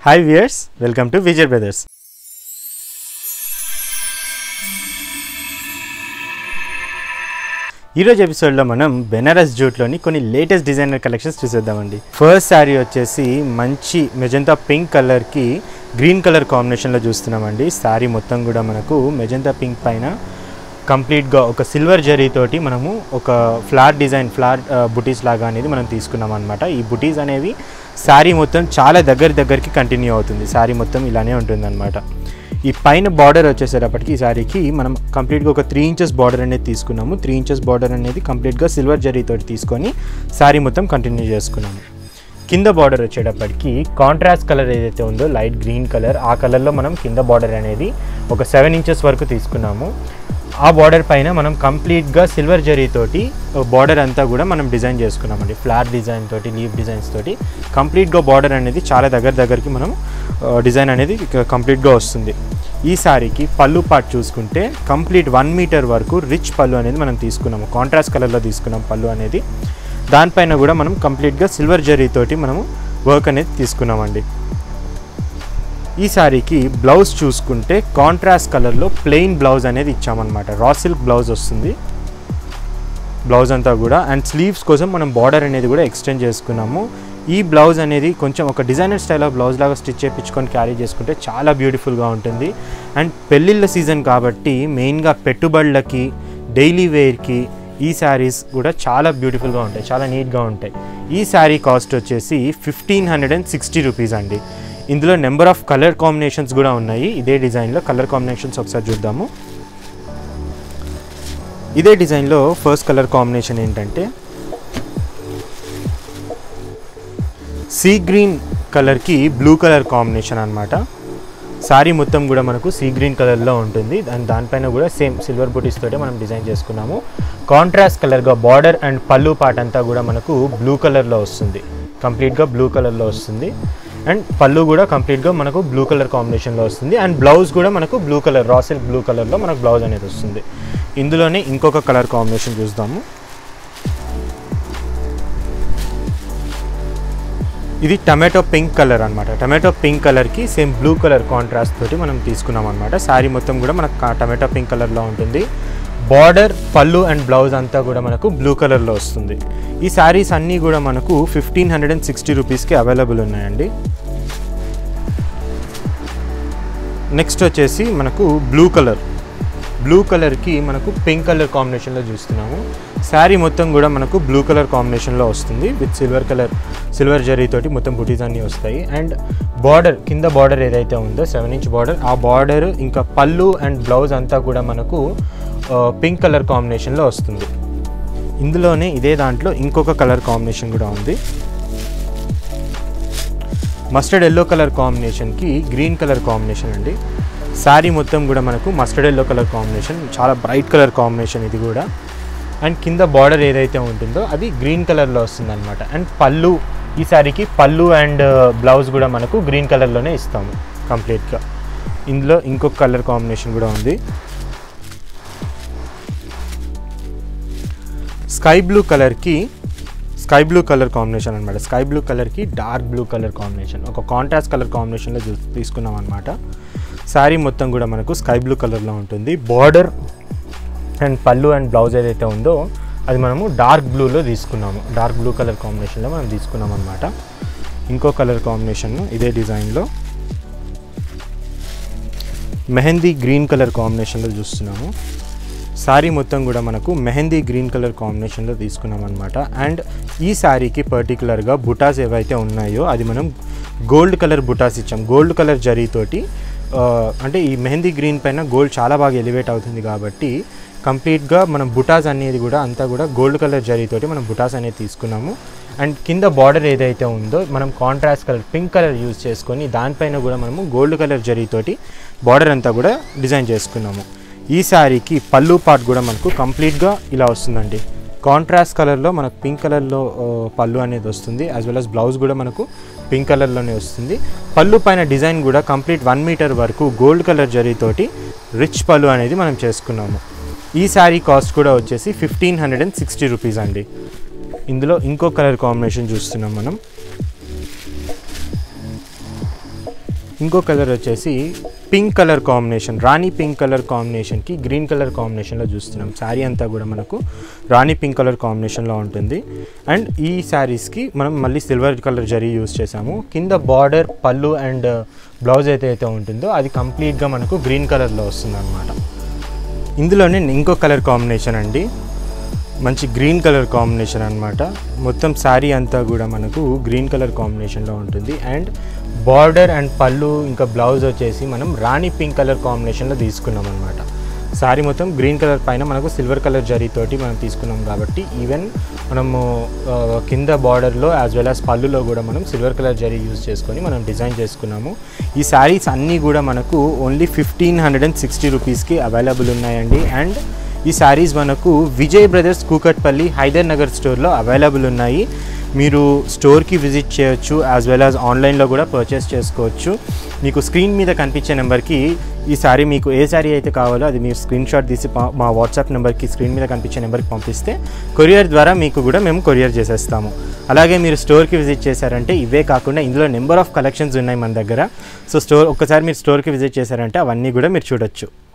hi viewers welcome to Vijay brothers ఈరోజు ఎపిసోడ్లో మనం బెనారస్ జూట్లోని కొన్ని లేటెస్ట్ డిజైనర్ కలెక్షన్స్ చూసేద్దామండి ఫస్ట్ శారీ వచ్చేసి మంచి మెజంతా పింక్ కలర్కి గ్రీన్ కలర్ కాంబినేషన్లో చూస్తున్నామండి శారీ మొత్తం కూడా మనకు మెజంతా పింక్ పైన కంప్లీట్గా ఒక సిల్వర్ జరీతోటి మనము ఒక ఫ్లాట్ డిజైన్ ఫ్లాట్ బుటీస్ లాగా అనేది మనం తీసుకున్నాం అనమాట ఈ బుటీస్ అనేవి శారీ మొత్తం చాలా దగ్గర దగ్గరికి కంటిన్యూ అవుతుంది శారీ మొత్తం ఇలానే ఉంటుంది ఈ పైన బార్డర్ వచ్చేసేటప్పటికి ఈ శారీకి మనం కంప్లీట్గా ఒక త్రీ ఇంచెస్ బార్డర్ అనేది తీసుకున్నాము త్రీ ఇంచెస్ బార్డర్ అనేది కంప్లీట్గా సిల్వర్ జరీతోటి తీసుకొని శారీ మొత్తం కంటిన్యూ చేసుకున్నాము కింద బార్డర్ వచ్చేటప్పటికి కాంట్రాస్ట్ కలర్ ఏదైతే ఉందో లైట్ గ్రీన్ కలర్ ఆ కలర్లో మనం కింద బార్డర్ అనేది ఒక సెవెన్ ఇంచెస్ వరకు తీసుకున్నాము ఆ బార్డర్ పైన మనం కంప్లీట్గా సిల్వర్ జరీతోటి బార్డర్ అంతా కూడా మనం డిజైన్ చేసుకున్నామండి ఫ్లాట్ డిజైన్ తోటి లీవ్ డిజైన్స్ తోటి కంప్లీట్గా బార్డర్ అనేది చాలా దగ్గర దగ్గరికి మనం డిజైన్ అనేది కంప్లీట్గా వస్తుంది ఈ సారీకి పళ్ళు పార్ట్ చూసుకుంటే కంప్లీట్ వన్ మీటర్ వరకు రిచ్ పళ్ళు అనేది మనం తీసుకున్నాము కాంట్రాస్ట్ కలర్లో తీసుకున్నాం పళ్ళు అనేది దానిపైన కూడా మనం కంప్లీట్గా సిల్వర్ జరీతోటి మనము వర్క్ అనేది తీసుకున్నామండి ఈ శారీకి బ్లౌజ్ చూసుకుంటే కాంట్రాస్ట్ కలర్లో ప్లెయిన్ బ్లౌజ్ అనేది ఇచ్చామన్నమాట రా సిల్క్ బ్లౌజ్ వస్తుంది బ్లౌజ్ అంతా కూడా అండ్ స్లీవ్స్ కోసం మనం బార్డర్ అనేది కూడా ఎక్స్టెండ్ చేసుకున్నాము ఈ బ్లౌజ్ అనేది కొంచెం ఒక డిజైనర్ స్టైల్ ఆఫ్ బ్లౌజ్ లాగా స్టిచ్ చేయించుకొని క్యారీ చేసుకుంటే చాలా బ్యూటిఫుల్గా ఉంటుంది అండ్ పెళ్ళిళ్ళ సీజన్ కాబట్టి మెయిన్గా పెట్టుబడులకి డైలీ వేర్కి ఈ శారీస్ కూడా చాలా బ్యూటిఫుల్గా ఉంటాయి చాలా నీట్గా ఉంటాయి ఈ శారీ కాస్ట్ వచ్చేసి fifteen hundred and sixty rupees అండి ఇందులో నెంబర్ ఆఫ్ కలర్ కాంబినేషన్స్ కూడా ఉన్నాయి ఇదే డిజైన్లో కలర్ కాంబినేషన్స్ ఒకసారి చూద్దాము ఇదే డిజైన్లో ఫస్ట్ కలర్ కాంబినేషన్ ఏంటంటే సీ గ్రీన్ కలర్కి బ్లూ కలర్ కాంబినేషన్ అనమాట శారీ మొత్తం కూడా మనకు సీ గ్రీన్ కలర్లో ఉంటుంది అండ్ దానిపైన కూడా సేమ్ సిల్వర్ బుటీస్ తోటే మనం డిజైన్ చేసుకున్నాము కాంట్రాస్ట్ కలర్గా బార్డర్ అండ్ పళ్ళు పార్ట్ అంతా కూడా మనకు బ్లూ కలర్లో వస్తుంది కంప్లీట్గా బ్లూ కలర్లో వస్తుంది అండ్ పళ్ళు కూడా కంప్లీట్గా మనకు బ్లూ కలర్ కాంబినేషన్లో వస్తుంది అండ్ బ్లౌజ్ కూడా మనకు బ్లూ కలర్ రాసిల్ బ్లూ కలర్లో మనకు బ్లౌజ్ అనేది వస్తుంది ఇందులోనే ఇంకొక కలర్ కాంబినేషన్ చూద్దాము ఇది టమాటో పింక్ కలర్ అనమాట టమాటో పింక్ కలర్కి సేమ్ బ్లూ కలర్ కాంట్రాస్ట్ తోటి మనం తీసుకున్నాం అనమాట శారీ మొత్తం కూడా మనకు టమాటో పింక్ కలర్లో ఉంటుంది బార్డర్ పళ్ళు అండ్ బ్లౌజ్ అంతా కూడా మనకు బ్లూ కలర్లో వస్తుంది ఈ శారీస్ అన్నీ కూడా మనకు ఫిఫ్టీన్ హండ్రెడ్ అండ్ సిక్స్టీ రూపీస్కి అవైలబుల్ ఉన్నాయండి నెక్స్ట్ వచ్చేసి మనకు బ్లూ కలర్ బ్లూ కలర్కి మనకు పింక్ కలర్ కాంబినేషన్లో చూస్తున్నాము శారీ మొత్తం కూడా మనకు బ్లూ కలర్ కాంబినేషన్లో వస్తుంది విత్ సిల్వర్ కలర్ సిల్వర్ జరీతోటి మొత్తం బుటీస్ అన్నీ వస్తాయి అండ్ బార్డర్ కింద బార్డర్ ఏదైతే ఉందో సెవెన్ ఇంచ్ బార్డర్ ఆ బార్డర్ ఇంకా పళ్ళు అండ్ బ్లౌజ్ అంతా కూడా మనకు పింక్ కలర్ కాంబినేషన్లో వస్తుంది ఇందులోనే ఇదే దాంట్లో ఇంకొక కలర్ కాంబినేషన్ కూడా ఉంది మస్టర్డ్ ఎల్లో కలర్ కాంబినేషన్కి గ్రీన్ కలర్ కాంబినేషన్ అండి శారీ మొత్తం కూడా మనకు మస్టర్డ్ ఎల్లో కలర్ కాంబినేషన్ చాలా బ్రైట్ కలర్ కాంబినేషన్ ఇది కూడా అండ్ కింద బార్డర్ ఏదైతే ఉంటుందో అది గ్రీన్ కలర్లో వస్తుంది అనమాట అండ్ పళ్ళు ఈ శారీకి పళ్ళు అండ్ బ్లౌజ్ కూడా మనకు గ్రీన్ కలర్లోనే ఇస్తాము కంప్లీట్గా ఇందులో ఇంకొక కలర్ కాంబినేషన్ కూడా ఉంది స్కై బ్లూ కలర్కి స్కై బ్లూ కలర్ కాంబినేషన్ అనమాట స్కై బ్లూ కలర్కి డార్క్ బ్లూ కలర్ కాంబినేషన్ ఒక కాంట్రాస్ట్ కలర్ కాంబినేషన్లో తీసుకున్నాం అనమాట శారీ మొత్తం కూడా మనకు స్కై బ్లూ కలర్లో ఉంటుంది బార్డర్ అండ్ పళ్ళు అండ్ బ్లౌజ్ ఏదైతే ఉందో అది మనము డార్క్ బ్లూలో తీసుకున్నాము డార్క్ బ్లూ కలర్ కాంబినేషన్లో మనం తీసుకున్నాం అనమాట ఇంకో కలర్ కాంబినేషన్ ఇదే డిజైన్లో మెహందీ గ్రీన్ కలర్ కాంబినేషన్లో చూస్తున్నాము శారీ మొత్తం కూడా మనకు మెహందీ గ్రీన్ కలర్ కాంబినేషన్లో తీసుకున్నాం అనమాట అండ్ ఈ శారీకి పర్టికులర్గా బుటాస్ ఏవైతే ఉన్నాయో అది మనం గోల్డ్ కలర్ బుటాస్ ఇచ్చాం గోల్డ్ కలర్ జరీతోటి అంటే ఈ మెహందీ గ్రీన్ పైన గోల్డ్ చాలా బాగా ఎలివేట్ అవుతుంది కాబట్టి కంప్లీట్గా మనం బుటాస్ అనేది కూడా అంతా కూడా గోల్డ్ కలర్ జరీతోటి మనం బుటాస్ అనేది తీసుకున్నాము అండ్ కింద బార్డర్ ఏదైతే ఉందో మనం contrast colour pink colour use చేసుకొని దానిపైన కూడా మనము గోల్డ్ కలర్ జరీతోటి బార్డర్ అంతా కూడా డిజైన్ చేసుకున్నాము ఈ శారీకి పళ్ళు పార్ట్ కూడా మనకు కంప్లీట్గా ఇలా వస్తుందండి కాంట్రాస్ట్ కలర్లో మనకు పింక్ కలర్లో పళ్ళు అనేది వస్తుంది యాజ్ వెల్ అస్ బ్లౌజ్ కూడా మనకు పింక్ కలర్లోనే వస్తుంది పళ్ళు పైన డిజైన్ కూడా కంప్లీట్ వన్ మీటర్ వరకు గోల్డ్ కలర్ జరీతోటి రిచ్ పళ్ళు అనేది మనం చేసుకున్నాము ఈ శారీ కాస్ట్ కూడా వచ్చేసి fifteen hundred and sixty rupees అండి ఇందులో ఇంకో కలర్ కాంబినేషన్ చూస్తున్నాం మనం ఇంకో కలర్ వచ్చేసి pink colour combination rani pink colour కాంబినేషన్కి గ్రీన్ కలర్ కాంబినేషన్లో చూస్తున్నాం శారీ అంతా కూడా మనకు రాణి పింక్ కలర్ కాంబినేషన్లో ఉంటుంది అండ్ ఈ శారీస్కి మనం మళ్ళీ సిల్వర్ కలర్ జరీ యూస్ చేసాము కింద బార్డర్ పళ్ళు అండ్ బ్లౌజ్ అయితే అయితే ఉంటుందో అది కంప్లీట్గా మనకు గ్రీన్ కలర్లో వస్తుంది అనమాట ఇందులోనే ఇంకో కలర్ కాంబినేషన్ అండి మంచి గ్రీన్ కలర్ కాంబినేషన్ అనమాట మొత్తం శారీ అంతా కూడా మనకు గ్రీన్ కలర్ కాంబినేషన్లో ఉంటుంది అండ్ బార్డర్ అండ్ పళ్ళు ఇంకా బ్లౌజ్ వచ్చేసి మనం రాణి పింక్ కలర్ కాంబినేషన్లో తీసుకున్నాం అనమాట శారీ మొత్తం గ్రీన్ కలర్ పైన మనకు సిల్వర్ కలర్ జరీతోటి మనం తీసుకున్నాం కాబట్టి ఈవెన్ మనము ఆ, కింద బార్డర్లో యాజ్ వెల్ యాజ్ పళ్ళులో కూడా మనం సిల్వర్ కలర్ జరీ యూజ్ చేసుకొని మనం డిజైన్ చేసుకున్నాము ఈ శారీస్ అన్నీ కూడా మనకు only fifteen hundred and sixty రూపీస్కి అవైలబుల్ ఉన్నాయండి అండ్ ఈ శారీస్ మనకు విజయ్ బ్రదర్స్ కూకట్పల్లి హైదర్ నగర్ స్టోర్లో అవైలబుల్ ఉన్నాయి మీరు స్టోర్కి విజిట్ చేయొచ్చు యాజ్ వెల్ యాజ్ ఆన్లైన్లో కూడా పర్చేస్ చేసుకోవచ్చు మీకు స్క్రీన్ మీద కనిపించే నెంబర్కి ఈ శారీ మీకు ఏ శారీ అయితే కావాలో అది మీరు స్క్రీన్ షాట్ తీసి పా- మా వాట్సాప్ నెంబర్కి స్క్రీన్ మీద కనిపించే నెంబర్కి పంపిస్తే కొరియర్ ద్వారా మీకు కూడా మేము కొరియర్ చేసేస్తాము అలాగే మీరు స్టోర్కి విజిట్ చేశారంటే ఇవే కాకుండా ఇందులో నెంబర్ ఆఫ్ కలెక్షన్స్ ఉన్నాయి మన దగ్గర సో స్టోర్ ఒక్కసారి మీరు స్టోర్కి విజిట్ చేశారంటే అవన్నీ కూడా మీరు చూడొచ్చు